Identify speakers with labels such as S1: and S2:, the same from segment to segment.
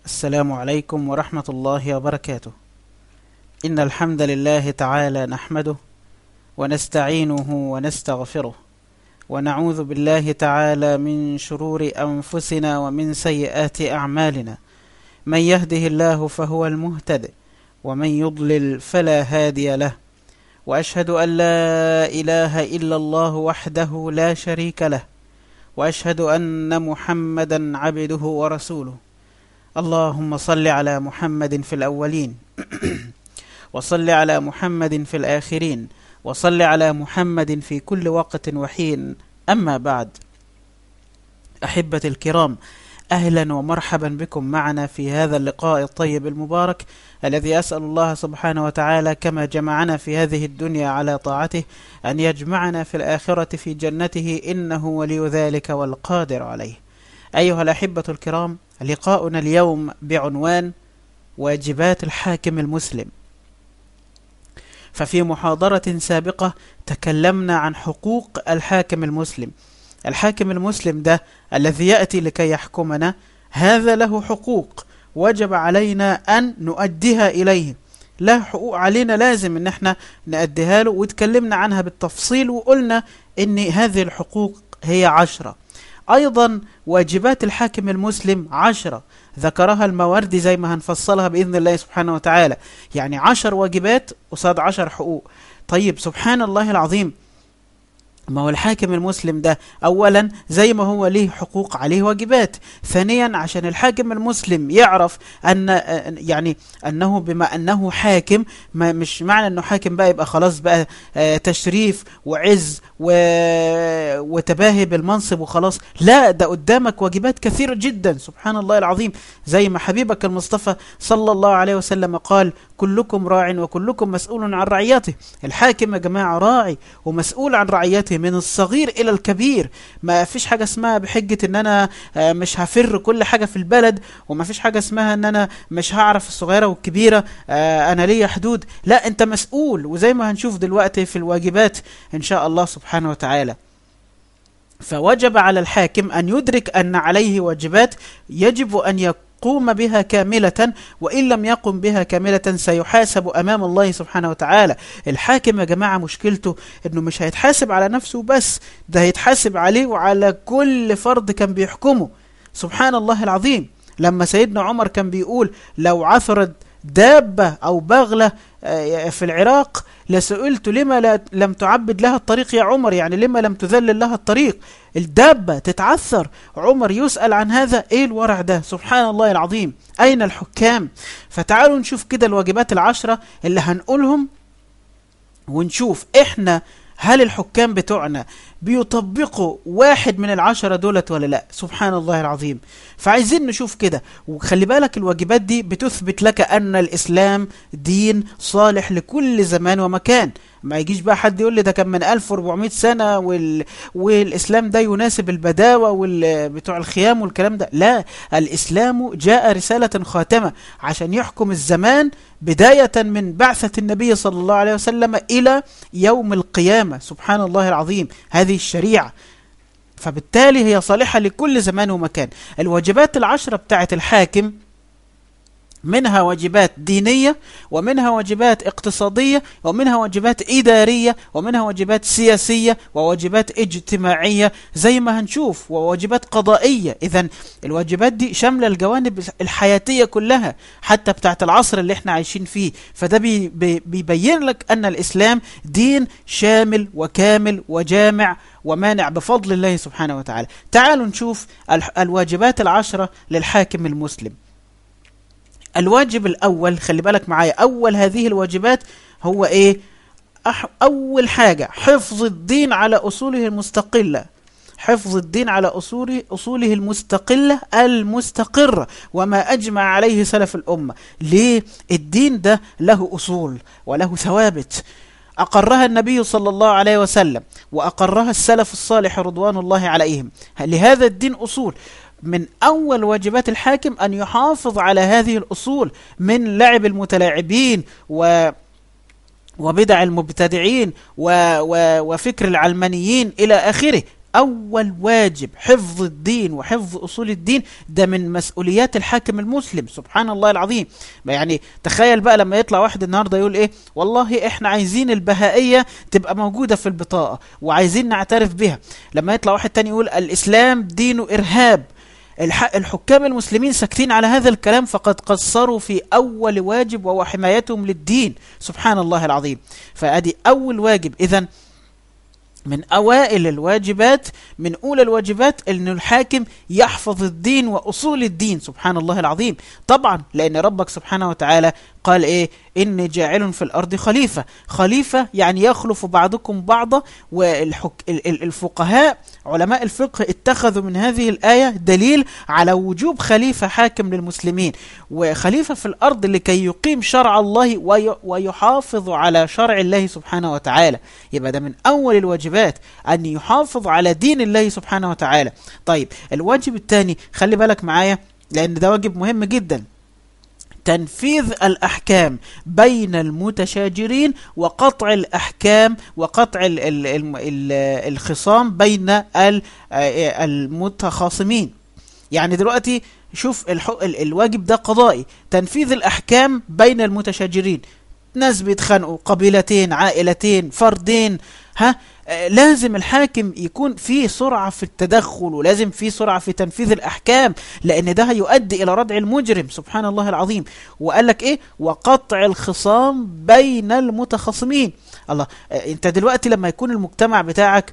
S1: السلام عليكم ورحمة الله وبركاته إن الحمد لله تعالى نحمده ونستعينه ونستغفره ونعوذ بالله تعالى من شرور أنفسنا ومن سيئات أعمالنا من يهده الله فهو المهتد ومن يضلل فلا هادي له وأشهد أن لا إله إلا الله وحده لا شريك له وأشهد أن محمدا عبده ورسوله اللهم صل على محمد في الأولين وصل على محمد في الآخرين وصل على محمد في كل وقت وحين أما بعد أحبة الكرام أهلا ومرحبا بكم معنا في هذا اللقاء الطيب المبارك الذي أسأل الله سبحانه وتعالى كما جمعنا في هذه الدنيا على طاعته أن يجمعنا في الآخرة في جنته إنه ولي ذلك والقادر عليه أيها الأحبة الكرام لقاؤنا اليوم بعنوان واجبات الحاكم المسلم ففي محاضرة سابقة تكلمنا عن حقوق الحاكم المسلم الحاكم المسلم ده الذي يأتي لكي يحكمنا هذا له حقوق وجب علينا أن نؤديها إليه له حقوق علينا لازم ان احنا نأديها له وتكلمنا عنها بالتفصيل وقلنا ان هذه الحقوق هي عشرة ايضا واجبات الحاكم المسلم عشرة ذكرها المواردي زي ما هنفصلها بإذن الله سبحانه وتعالى يعني عشر واجبات قصاد عشر حقوق طيب سبحان الله العظيم ما هو الحاكم المسلم ده اولا زي ما هو ليه حقوق عليه واجبات ثانيا عشان الحاكم المسلم يعرف ان يعني انه بما انه حاكم ما مش معنى انه حاكم بقى يبقى خلاص بقى تشريف وعز و... وتباهي بالمنصب وخلاص لا ده قدامك واجبات كثيرة جدا سبحان الله العظيم زي ما حبيبك المصطفى صلى الله عليه وسلم قال كلكم راع وكلكم مسؤول عن رعيته الحاكم يا جماعة راعي ومسؤول عن رعيته من الصغير إلى الكبير ما فيش حاجة اسمها بحجة ان انا مش هفر كل حاجة في البلد وما فيش حاجة اسمها ان انا مش هعرف الصغيرة والكبيرة انا ليا حدود لا انت مسؤول وزي ما هنشوف دلوقتي في الواجبات ان شاء الله سبحانه وتعالى فوجب على الحاكم أن يدرك أن عليه واجبات يجب أن يقوم بها كاملة وإن لم يقم بها كاملة سيحاسب أمام الله سبحانه وتعالى الحاكم يا جماعة مشكلته أنه مش هيتحاسب على نفسه بس ده هيتحاسب عليه وعلى كل فرد كان بيحكمه سبحان الله العظيم لما سيدنا عمر كان بيقول لو عثرت دابة أو بغلة في العراق لسئلت لما لا لم تعبد لها الطريق يا عمر يعني لما لم تذلل لها الطريق الدابة تتعثر عمر يسأل عن هذا ايه الورع ده سبحان الله العظيم اين الحكام فتعالوا نشوف كده الواجبات العشرة اللي هنقولهم ونشوف احنا هل الحكام بتوعنا بيطبقوا واحد من العشرة دولت ولا لا سبحان الله العظيم فعايزين نشوف كده وخلي بالك الواجبات دي بتثبت لك أن الإسلام دين صالح لكل زمان ومكان ما يجيش بقى حد يقول لي ده كان من 1400 سنة وال... والإسلام ده يناسب البداوة وال... بتوع الخيام والكلام ده لا الإسلام جاء رسالة خاتمة عشان يحكم الزمان بداية من بعثة النبي صلى الله عليه وسلم إلى يوم القيامة سبحان الله العظيم هذه الشريعة فبالتالي هي صالحة لكل زمان ومكان الواجبات العشرة بتاعت الحاكم منها واجبات دينية ومنها واجبات اقتصادية ومنها واجبات إدارية ومنها واجبات سياسية وواجبات اجتماعية زي ما هنشوف وواجبات قضائية إذا الواجبات دي شاملة الجوانب الحياتية كلها حتى بتاعت العصر اللي احنا عايشين فيه فده بي بي بيبين لك أن الإسلام دين شامل وكامل وجامع ومانع بفضل الله سبحانه وتعالى تعالوا نشوف الواجبات العشرة للحاكم المسلم الواجب الأول خلي بالك معايا أول هذه الواجبات هو إيه أح أول حاجة حفظ الدين على أصوله المستقلة حفظ الدين على أصوله, أصوله المستقلة المستقرة وما أجمع عليه سلف الأمة ليه الدين ده له أصول وله ثوابت أقرها النبي صلى الله عليه وسلم وأقرها السلف الصالح رضوان الله عليهم لهذا الدين أصول من أول واجبات الحاكم أن يحافظ على هذه الأصول من لعب المتلاعبين و وبدع المبتدعين و... و... وفكر العلمانيين إلى آخره أول واجب حفظ الدين وحفظ أصول الدين ده من مسؤوليات الحاكم المسلم سبحان الله العظيم يعني تخيل بقى لما يطلع واحد النهاردة يقول إيه والله إحنا عايزين البهائية تبقى موجودة في البطاقة وعايزين نعترف بها لما يطلع واحد تاني يقول الإسلام دين إرهاب الحكام المسلمين ساكتين على هذا الكلام فقد قصروا في أول واجب وهو حمايتهم للدين سبحان الله العظيم فأدي أول واجب إذن من أوائل الواجبات من أولى الواجبات أن الحاكم يحفظ الدين وأصول الدين سبحان الله العظيم طبعا لأن ربك سبحانه وتعالى قال إيه إني جاعل في الأرض خليفة خليفة يعني يخلف بعضكم بعضا والفقهاء علماء الفقه اتخذوا من هذه الآية دليل على وجوب خليفة حاكم للمسلمين وخليفة في الأرض لكي يقيم شرع الله ويحافظ على شرع الله سبحانه وتعالى يبقى ده من أول الواجبات أن يحافظ على دين الله سبحانه وتعالى طيب الواجب الثاني خلي بالك معايا لأن ده واجب مهم جدا تنفيذ الأحكام بين المتشاجرين وقطع الأحكام وقطع ال ال ال الخصام بين المتخاصمين يعني دلوقتي شوف الواجب ده قضائي تنفيذ الأحكام بين المتشاجرين ناس بيتخانقوا قبيلتين عائلتين فردين ها لازم الحاكم يكون فيه سرعة في التدخل ولازم فيه سرعة في تنفيذ الأحكام لأن ده هيؤدي إلى ردع المجرم سبحان الله العظيم وقال لك إيه وقطع الخصام بين المتخصمين الله أنت دلوقتي لما يكون المجتمع بتاعك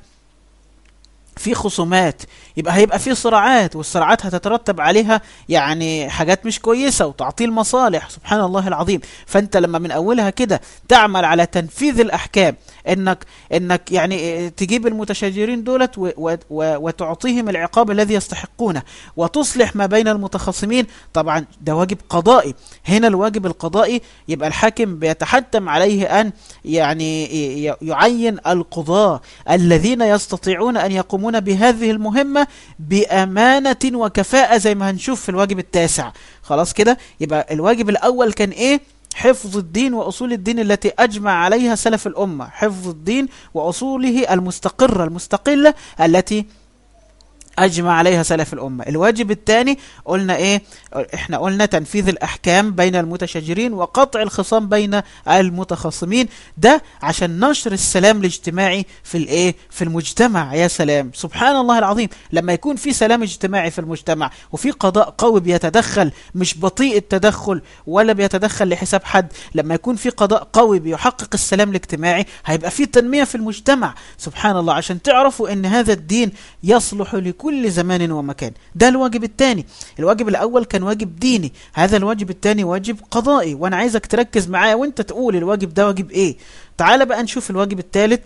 S1: في خصومات يبقى هيبقى في صراعات والصراعات هتترتب عليها يعني حاجات مش كويسة وتعطيل مصالح سبحان الله العظيم فانت لما من اولها كده تعمل على تنفيذ الاحكام انك انك يعني تجيب المتشاجرين دولت وتعطيهم العقاب الذي يستحقونه وتصلح ما بين المتخاصمين طبعا ده واجب قضائي هنا الواجب القضائي يبقى الحاكم بيتحتم عليه ان يعني يعين القضاة الذين يستطيعون ان يقومون بهذه المهمة بأمانة وكفاءة زي ما هنشوف في الواجب التاسع خلاص كده يبقى الواجب الأول كان إيه حفظ الدين وأصول الدين التي أجمع عليها سلف الأمة حفظ الدين وأصوله المستقرة المستقلة التي أجمع عليها سلف الأمة الواجب الثاني قلنا إيه إحنا قلنا تنفيذ الأحكام بين المتشجرين وقطع الخصام بين المتخاصمين ده عشان نشر السلام الاجتماعي في الإيه في المجتمع يا سلام سبحان الله العظيم لما يكون في سلام اجتماعي في المجتمع وفي قضاء قوي بيتدخل مش بطيء التدخل ولا بيتدخل لحساب حد لما يكون في قضاء قوي بيحقق السلام الاجتماعي هيبقى في تنمية في المجتمع سبحان الله عشان تعرفوا ان هذا الدين يصلح لكل كل زمان ومكان ده الواجب الثاني الواجب الأول كان واجب ديني هذا الواجب الثاني واجب قضائي وأنا عايزك تركز معايا وانت تقول الواجب ده واجب ايه تعال بقى نشوف الواجب الثالث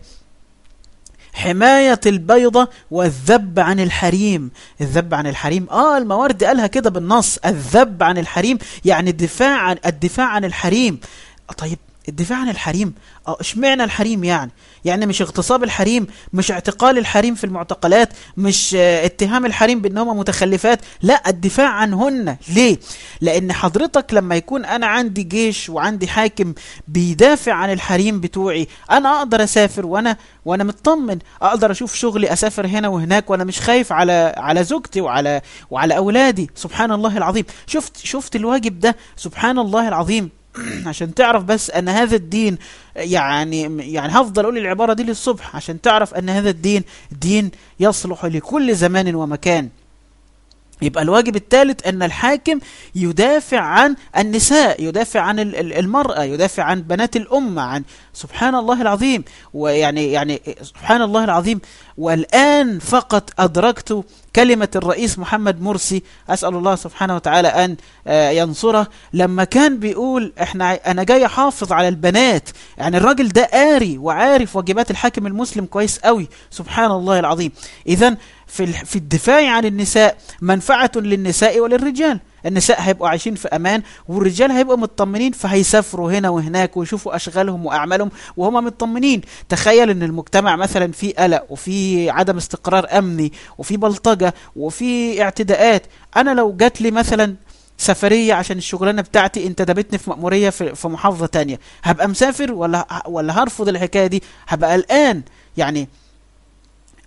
S1: حماية البيضة والذب عن الحريم الذب عن الحريم آه الموارد قالها كده بالنص الذب عن الحريم يعني الدفاع عن الدفاع عن الحريم طيب الدفاع عن الحريم اه اشمعنى الحريم يعني يعني مش اغتصاب الحريم مش اعتقال الحريم في المعتقلات مش اه اتهام الحريم بانهم متخلفات لا الدفاع عنهن ليه لان حضرتك لما يكون انا عندي جيش وعندي حاكم بيدافع عن الحريم بتوعي انا اقدر اسافر وانا وانا مطمن اقدر اشوف شغلي اسافر هنا وهناك وانا مش خايف على على زوجتي وعلى وعلى اولادي سبحان الله العظيم شفت شفت الواجب ده سبحان الله العظيم عشان تعرف بس ان هذا الدين يعني يعني هفضل اقول العباره دي للصبح عشان تعرف ان هذا الدين دين يصلح لكل زمان ومكان يبقى الواجب الثالث أن الحاكم يدافع عن النساء يدافع عن المرأة يدافع عن بنات الأمة عن سبحان الله العظيم ويعني يعني سبحان الله العظيم والآن فقط أدركت كلمة الرئيس محمد مرسي أسأل الله سبحانه وتعالى أن ينصره لما كان بيقول إحنا أنا جاي أحافظ على البنات يعني الراجل ده قاري وعارف واجبات الحاكم المسلم كويس قوي سبحان الله العظيم إذا في في الدفاع عن النساء منفعة للنساء وللرجال النساء هيبقوا عايشين في امان والرجال هيبقوا مطمنين فهيسافروا هنا وهناك ويشوفوا اشغالهم واعمالهم وهم مطمنين تخيل ان المجتمع مثلا في قلق وفي عدم استقرار امني وفي بلطجه وفي اعتداءات انا لو جات لي مثلا سفريه عشان الشغلانه بتاعتي انتدبتني في مأموريه في, في محافظه تانية هبقى مسافر ولا ولا هرفض الحكايه دي هبقى قلقان يعني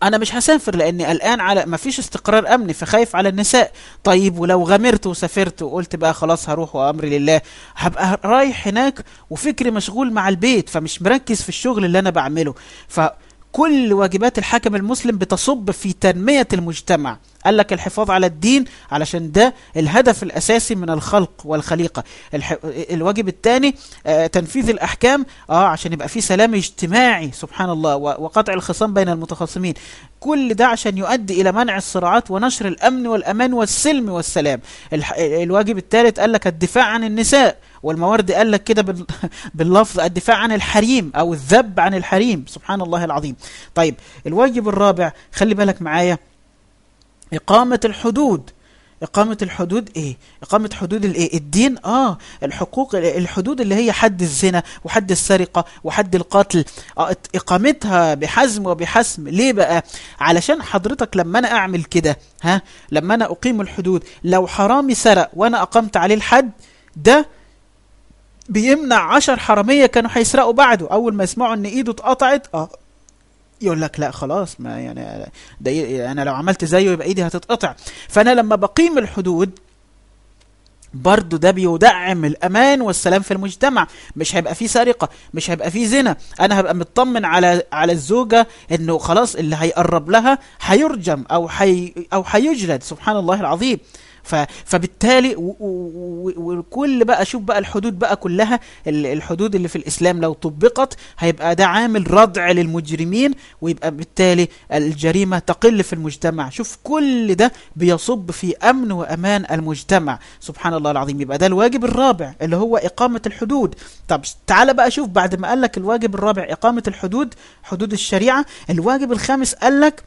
S1: انا مش هسافر لاني قلقان على ما فيش استقرار امني فخايف على النساء طيب ولو غامرت وسافرت وقلت بقى خلاص هروح وامري لله هبقى رايح هناك وفكري مشغول مع البيت فمش مركز في الشغل اللي انا بعمله ف كل واجبات الحاكم المسلم بتصب في تنمية المجتمع قال لك الحفاظ على الدين علشان ده الهدف الأساسي من الخلق والخليقة الح... الواجب الثاني آه تنفيذ الأحكام آه عشان يبقى في سلام اجتماعي سبحان الله و... وقطع الخصام بين المتخاصمين كل ده عشان يؤدي إلى منع الصراعات ونشر الأمن والأمان والسلم والسلام الح... الواجب الثالث قال لك الدفاع عن النساء والموارد قال لك كده بال... باللفظ الدفاع عن الحريم أو الذب عن الحريم سبحان الله العظيم طيب الواجب الرابع خلي بالك معايا إقامة الحدود إقامة الحدود إيه؟ إقامة حدود الإيه؟ الدين آه الحقوق الحدود اللي هي حد الزنا وحد السرقة وحد القتل آه إقامتها بحزم وبحسم ليه بقى؟ علشان حضرتك لما أنا أعمل كده ها لما أنا أقيم الحدود لو حرامي سرق وأنا أقمت عليه الحد ده بيمنع عشر حرامية كانوا هيسرقوا بعده أول ما يسمعوا إن إيده اتقطعت آه يقول لك لا خلاص ما يعني ده انا لو عملت زيه يبقى ايدي هتتقطع فانا لما بقيم الحدود برضه ده بيدعم الامان والسلام في المجتمع مش هيبقى فيه سرقه مش هيبقى فيه زنا انا هبقى مطمن على على الزوجه انه خلاص اللي هيقرب لها هيرجم او حي او هيجلد سبحان الله العظيم ف فبالتالي وكل بقى شوف بقى الحدود بقى كلها الحدود اللي في الإسلام لو طبقت هيبقى ده عامل ردع للمجرمين ويبقى بالتالي الجريمة تقل في المجتمع شوف كل ده بيصب في أمن وأمان المجتمع سبحان الله العظيم يبقى ده الواجب الرابع اللي هو إقامة الحدود طب تعال بقى شوف بعد ما قال لك الواجب الرابع إقامة الحدود حدود الشريعة الواجب الخامس قال لك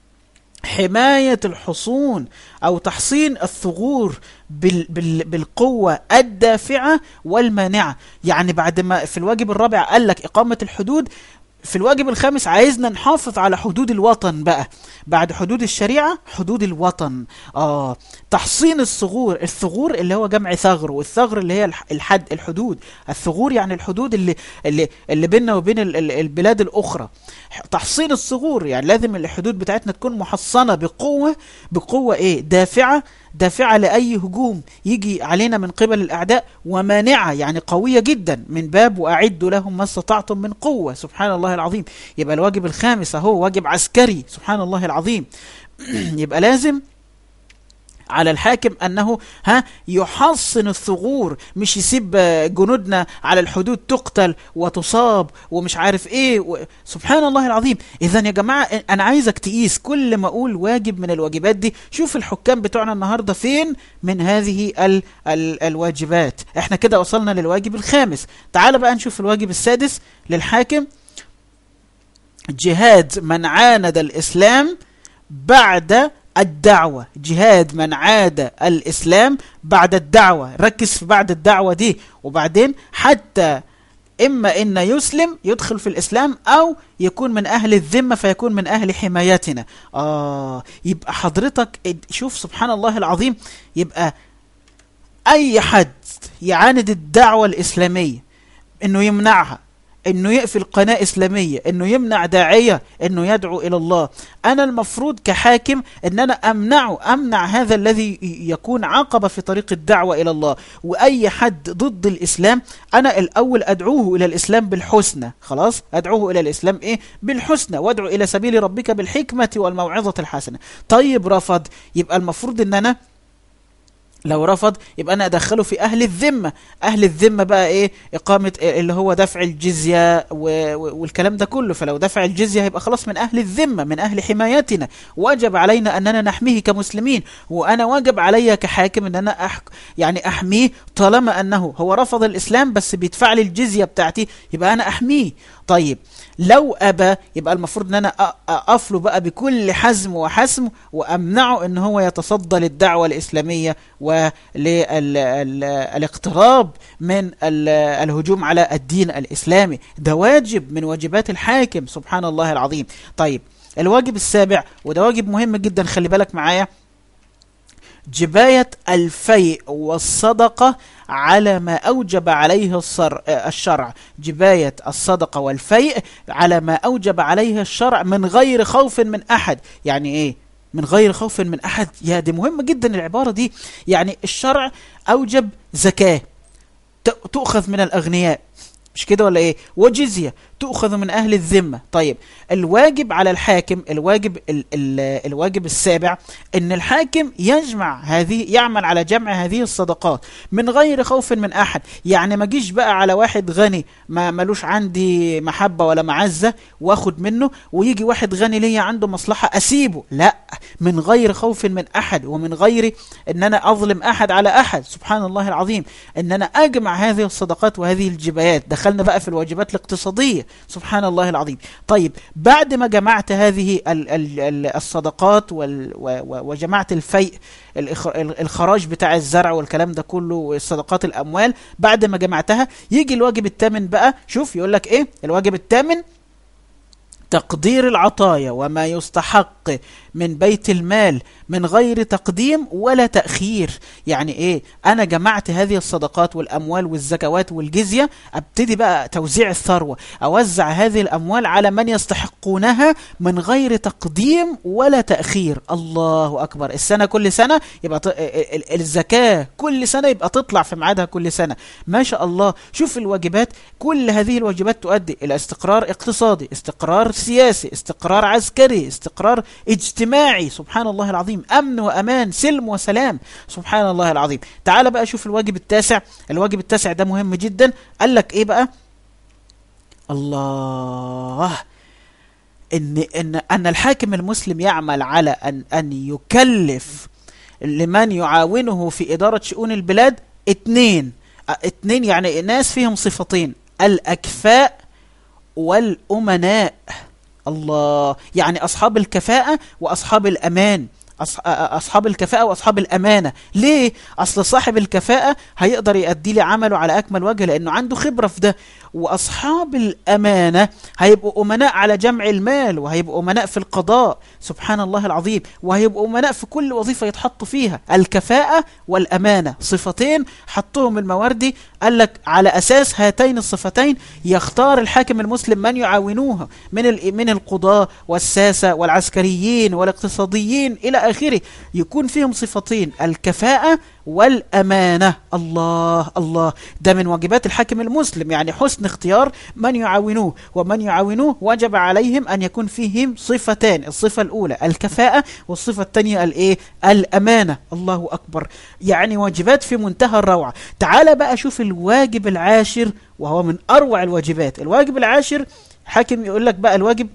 S1: حماية الحصون أو تحصين الثغور بال بال بالقوة الدافعة والمانعة يعني بعد ما في الواجب الرابع قال لك إقامة الحدود في الواجب الخامس عايزنا نحافظ على حدود الوطن بقى بعد حدود الشريعة حدود الوطن آه تحصين الثغور الثغور اللي هو جمع ثغر والثغر اللي هي الحد الحدود الثغور يعني الحدود اللي اللي اللي بيننا وبين البلاد الأخرى تحصين الثغور يعني لازم الحدود بتاعتنا تكون محصنة بقوة بقوة ايه دافعة دافعة لأي هجوم يجي علينا من قبل الأعداء ومانعة يعني قوية جدا من باب وأعدوا لهم ما استطعتم من قوة سبحان الله العظيم يبقى الواجب الخامس هو واجب عسكري سبحان الله العظيم يبقى لازم على الحاكم أنه ها يحصن الثغور مش يسيب جنودنا على الحدود تقتل وتصاب ومش عارف ايه و... سبحان الله العظيم اذا يا جماعة انا عايزك تقيس كل ما اقول واجب من الواجبات دي شوف الحكام بتوعنا النهاردة فين من هذه ال... ال... الواجبات احنا كده وصلنا للواجب الخامس تعال بقى نشوف الواجب السادس للحاكم جهاد من عاند الإسلام بعد الدعوة جهاد من عاد الإسلام بعد الدعوة ركز في بعد الدعوة دي وبعدين حتى إما إن يسلم يدخل في الإسلام أو يكون من أهل الذمة فيكون من أهل حمايتنا آه يبقى حضرتك شوف سبحان الله العظيم يبقى أي حد يعاند الدعوة الإسلامية إنه يمنعها انه يقفل قناة اسلامية انه يمنع داعية انه يدعو الى الله انا المفروض كحاكم ان انا امنعه امنع هذا الذي يكون عقبة في طريق الدعوة الى الله واي حد ضد الاسلام انا الاول ادعوه الى الاسلام بالحسنى خلاص ادعوه الى الاسلام ايه بالحسنى وادعو الى سبيل ربك بالحكمة والموعظة الحسنة طيب رفض يبقى المفروض ان انا لو رفض يبقى انا ادخله في اهل الذمه اهل الذمه بقى ايه اقامه اللي هو دفع الجزيه والكلام ده كله فلو دفع الجزيه هيبقى خلاص من اهل الذمه من اهل حمايتنا واجب علينا اننا نحميه كمسلمين وانا واجب علي كحاكم ان انا أحك يعني احميه طالما انه هو رفض الاسلام بس بيدفع لي الجزيه بتاعتي يبقى انا احميه طيب لو أبى يبقى المفروض ان انا اقفله بقى بكل حزم وحسم وامنعه ان هو يتصدى للدعوة الاسلامية وللاقتراب من الهجوم على الدين الاسلامي ده واجب من واجبات الحاكم سبحان الله العظيم طيب الواجب السابع وده واجب مهم جدا خلي بالك معايا جباية الفيء والصدقة على ما أوجب عليه الشرع جباية الصدقة والفيء على ما أوجب عليه الشرع من غير خوف من أحد يعني إيه من غير خوف من أحد يا دي مهمة جدا العبارة دي يعني الشرع أوجب زكاة تؤخذ من الأغنياء مش كده ولا ايه وجزية تؤخذ من أهل الذمة طيب الواجب على الحاكم الواجب ال ال الواجب السابع ان الحاكم يجمع هذه يعمل على جمع هذه الصدقات من غير خوف من أحد يعني ما جيش بقى على واحد غني ما ملوش عندي محبة ولا معزة واخد منه ويجي واحد غني ليا عنده مصلحة أسيبه لا من غير خوف من أحد ومن غير ان أنا أظلم أحد على أحد سبحان الله العظيم ان أنا أجمع هذه الصدقات وهذه الجبايات دخلنا بقى في الواجبات الاقتصادية سبحان الله العظيم طيب بعد ما جمعت هذه الصدقات وجمعت الفيء الخراج بتاع الزرع والكلام ده كله والصدقات الأموال بعد ما جمعتها يجي الواجب الثامن بقى شوف يقول لك ايه الواجب الثامن تقدير العطايا وما يستحق من بيت المال من غير تقديم ولا تأخير يعني ايه انا جمعت هذه الصدقات والاموال والزكوات والجزية ابتدي بقى توزيع الثروة اوزع هذه الاموال على من يستحقونها من غير تقديم ولا تأخير الله اكبر السنة كل سنة يبقى الزكاة كل سنة يبقى تطلع في ميعادها كل سنة ما شاء الله شوف الواجبات كل هذه الواجبات تؤدي الى استقرار اقتصادي استقرار سياسي استقرار عسكري استقرار اجتماعي سبحان الله العظيم أمن وأمان سلم وسلام سبحان الله العظيم تعال بقى شوف الواجب التاسع الواجب التاسع ده مهم جدا قال لك إيه بقى الله إن, إن, أن الحاكم المسلم يعمل على أن, أن يكلف لمن يعاونه في إدارة شؤون البلاد اتنين اتنين يعني ناس فيهم صفتين الأكفاء والأمناء الله يعني أصحاب الكفاءة وأصحاب الأمان أصحاب الكفاءة وأصحاب الأمانة ليه؟ أصل صاحب الكفاءة هيقدر يؤدي لي عمله على أكمل وجه لأنه عنده خبرة في ده وأصحاب الأمانة هيبقوا أمناء على جمع المال وهيبقوا أمناء في القضاء سبحان الله العظيم وهيبقوا أمناء في كل وظيفة يتحطوا فيها الكفاءة والأمانة صفتين حطهم المواردي قال لك على أساس هاتين الصفتين يختار الحاكم المسلم من يعاونوها من من القضاة والساسة والعسكريين والاقتصاديين إلى آخره يكون فيهم صفتين الكفاءة والأمانة الله الله ده من واجبات الحاكم المسلم يعني حسن اختيار من يعاونوه ومن يعاونوه وجب عليهم أن يكون فيهم صفتان الصفة الأولى الكفاءة والصفة الثانية الإيه الأمانة الله أكبر يعني واجبات في منتهى الروعة تعال بقى شوف الواجب العاشر وهو من أروع الواجبات الواجب العاشر حاكم يقول لك بقى الواجب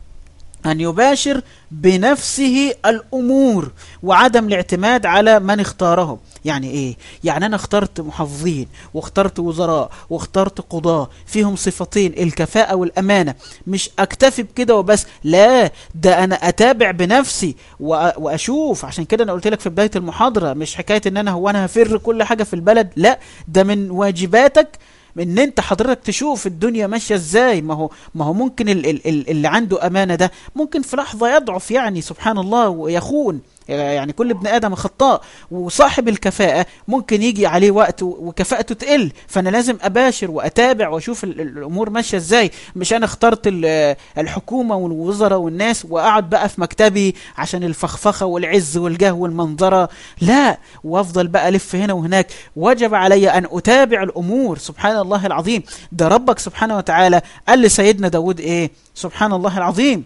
S1: أن يباشر بنفسه الأمور وعدم الاعتماد على من اختارهم يعني ايه يعني انا اخترت محافظين واخترت وزراء واخترت قضاة فيهم صفتين الكفاءة والامانة مش اكتفي بكده وبس لا ده انا اتابع بنفسي واشوف عشان كده انا قلت لك في بداية المحاضرة مش حكاية ان انا هو انا هفر كل حاجة في البلد لا ده من واجباتك ان انت حضرتك تشوف الدنيا ماشيه ازاي ما هو ما هو ممكن اللي عنده امانه ده ممكن في لحظه يضعف يعني سبحان الله ويخون يعني كل ابن ادم خطاء وصاحب الكفاءه ممكن يجي عليه وقت وكفاءته تقل فانا لازم اباشر واتابع واشوف الامور ماشيه ازاي مش انا اخترت الحكومه والوزراء والناس واقعد بقى في مكتبي عشان الفخفخه والعز والجاه والمنظره لا وافضل بقى الف هنا وهناك وجب علي ان اتابع الامور سبحان الله العظيم ده ربك سبحانه وتعالى قال لسيدنا داود ايه سبحان الله العظيم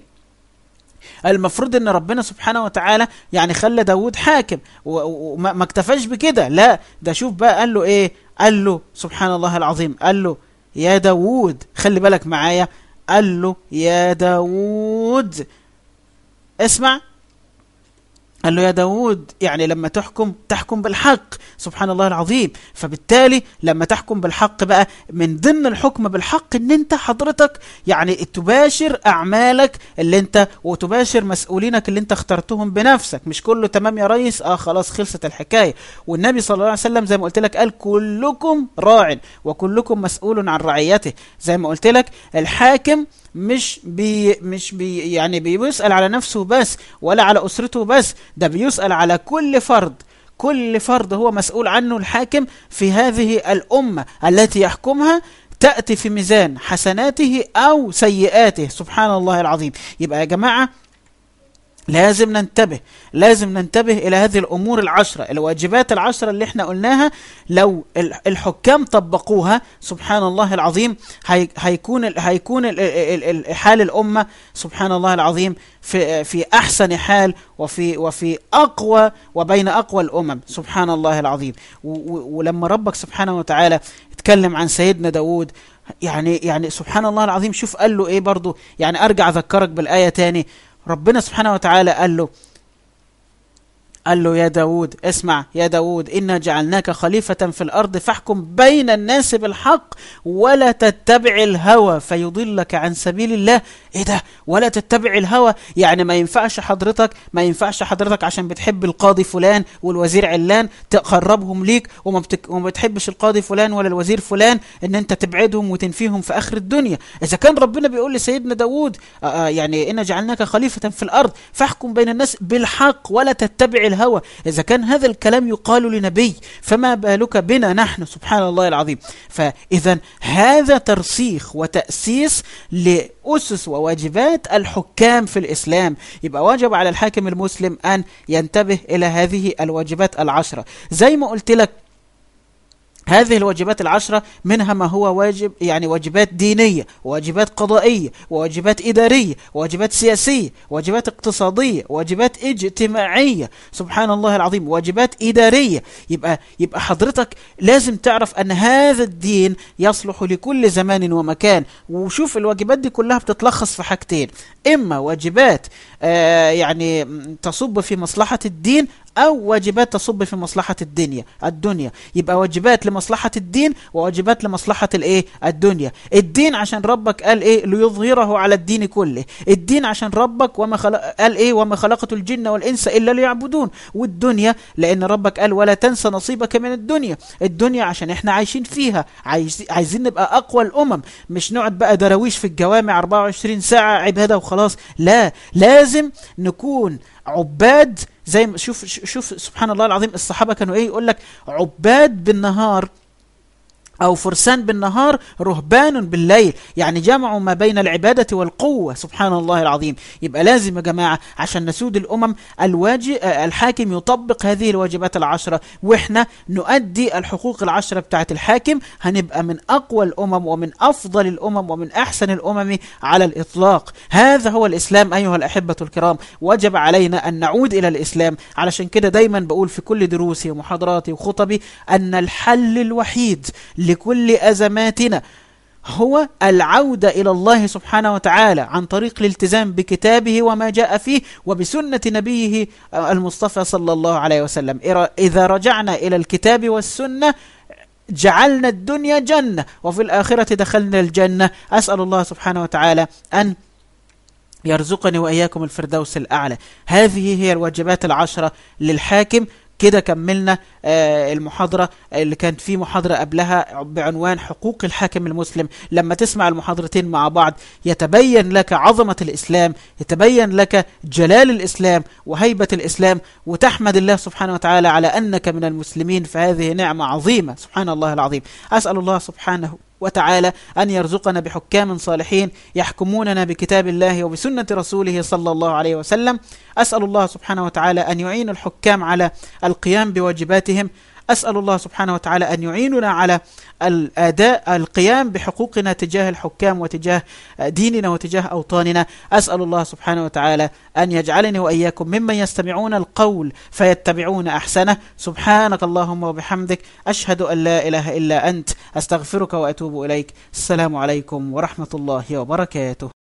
S1: المفروض ان ربنا سبحانه وتعالى يعني خلى داود حاكم وما اكتفاش بكده لا ده شوف بقى قال له ايه قال له سبحان الله العظيم قال له يا داود خلي بالك معايا قال له يا داود اسمع قال له يا داود يعني لما تحكم تحكم بالحق سبحان الله العظيم فبالتالي لما تحكم بالحق بقى من ضمن الحكم بالحق ان انت حضرتك يعني تباشر اعمالك اللي انت وتباشر مسؤولينك اللي انت اخترتهم بنفسك مش كله تمام يا ريس اه خلاص خلصت الحكاية والنبي صلى الله عليه وسلم زي ما قلت لك قال كلكم راع وكلكم مسؤول عن رعيته زي ما قلت لك الحاكم مش بي مش بي يعني بيسأل على نفسه بس ولا على أسرته بس ده بيسأل على كل فرد كل فرد هو مسؤول عنه الحاكم في هذه الأمة التي يحكمها تأتي في ميزان حسناته أو سيئاته سبحان الله العظيم يبقى يا جماعة لازم ننتبه لازم ننتبه إلى هذه الأمور العشرة الواجبات العشرة اللي احنا قلناها لو الحكام طبقوها سبحان الله العظيم هيكون هيكون حال الأمة سبحان الله العظيم في في أحسن حال وفي وفي أقوى وبين أقوى الأمم سبحان الله العظيم ولما ربك سبحانه وتعالى اتكلم عن سيدنا داود يعني يعني سبحان الله العظيم شوف قال له ايه برضه يعني ارجع اذكرك بالايه تاني ربنا سبحانه وتعالى قال له قال له يا داود اسمع يا داود إنا جعلناك خليفة في الأرض فاحكم بين الناس بالحق ولا تتبع الهوى فيضلك عن سبيل الله ايه ده ولا تتبع الهوى يعني ما ينفعش حضرتك ما ينفعش حضرتك عشان بتحب القاضي فلان والوزير علان تقربهم ليك وما, بتك... وما بتحبش القاضي فلان ولا الوزير فلان ان انت تبعدهم وتنفيهم في اخر الدنيا اذا كان ربنا بيقول لسيدنا داود آآ آآ يعني إنا جعلناك خليفة في الأرض فاحكم بين الناس بالحق ولا تتبع الهوى إذا كان هذا الكلام يقال لنبي فما بالك بنا نحن سبحان الله العظيم فإذا هذا ترسيخ وتأسيس لأسس وواجبات الحكام في الإسلام يبقى واجب على الحاكم المسلم أن ينتبه إلى هذه الواجبات العشرة زي ما قلت لك هذه الواجبات العشرة منها ما هو واجب يعني واجبات دينية واجبات قضائية واجبات إدارية واجبات سياسية واجبات اقتصادية واجبات اجتماعية سبحان الله العظيم واجبات إدارية يبقى يبقى حضرتك لازم تعرف أن هذا الدين يصلح لكل زمان ومكان وشوف الواجبات دي كلها بتتلخص في حاجتين إما واجبات آه يعني تصب في مصلحة الدين أو واجبات تصب في مصلحة الدنيا الدنيا يبقى واجبات لمصلحة الدين وواجبات لمصلحة الايه الدنيا الدين عشان ربك قال ايه ليظهره على الدين كله الدين عشان ربك وما خلق قال ايه وما خلقت الجن والانس الا ليعبدون والدنيا لان ربك قال ولا تنسى نصيبك من الدنيا الدنيا عشان احنا عايشين فيها عايز عايزين نبقى اقوى الامم مش نقعد بقى دراويش في الجوامع 24 ساعة عبادة وخلاص لا لازم نكون عباد زي ما شوف شوف سبحان الله العظيم الصحابه كانوا ايه يقول لك عباد بالنهار أو فرسان بالنهار رهبان بالليل يعني جمعوا ما بين العبادة والقوة سبحان الله العظيم يبقى لازم يا جماعة عشان نسود الأمم الواجب الحاكم يطبق هذه الواجبات العشرة وإحنا نؤدي الحقوق العشرة بتاعة الحاكم هنبقى من أقوى الأمم ومن أفضل الأمم ومن أحسن الأمم على الإطلاق هذا هو الإسلام أيها الأحبة الكرام وجب علينا أن نعود إلى الإسلام علشان كده دايما بقول في كل دروسي ومحاضراتي وخطبي أن الحل الوحيد لكل أزماتنا هو العودة إلى الله سبحانه وتعالى عن طريق الالتزام بكتابه وما جاء فيه وبسنة نبيه المصطفى صلى الله عليه وسلم إذا رجعنا إلى الكتاب والسنة جعلنا الدنيا جنة وفي الآخرة دخلنا الجنة أسأل الله سبحانه وتعالى أن يرزقني وإياكم الفردوس الأعلى هذه هي الواجبات العشرة للحاكم كده كملنا آه المحاضرة اللي كانت في محاضرة قبلها بعنوان حقوق الحاكم المسلم لما تسمع المحاضرتين مع بعض يتبين لك عظمة الإسلام يتبين لك جلال الإسلام وهيبة الإسلام وتحمد الله سبحانه وتعالى على أنك من المسلمين فهذه نعمة عظيمة سبحان الله العظيم أسأل الله سبحانه وتعالى أن يرزقنا بحكام صالحين يحكموننا بكتاب الله وبسنة رسوله صلى الله عليه وسلم أسأل الله سبحانه وتعالى أن يعين الحكام على القيام بواجباتهم أسأل الله سبحانه وتعالى أن يعيننا على الأداء القيام بحقوقنا تجاه الحكام وتجاه ديننا وتجاه أوطاننا أسأل الله سبحانه وتعالى أن يجعلني وإياكم ممن يستمعون القول فيتبعون أحسنه سبحانك اللهم وبحمدك أشهد أن لا إله إلا أنت أستغفرك وأتوب إليك السلام عليكم ورحمة الله وبركاته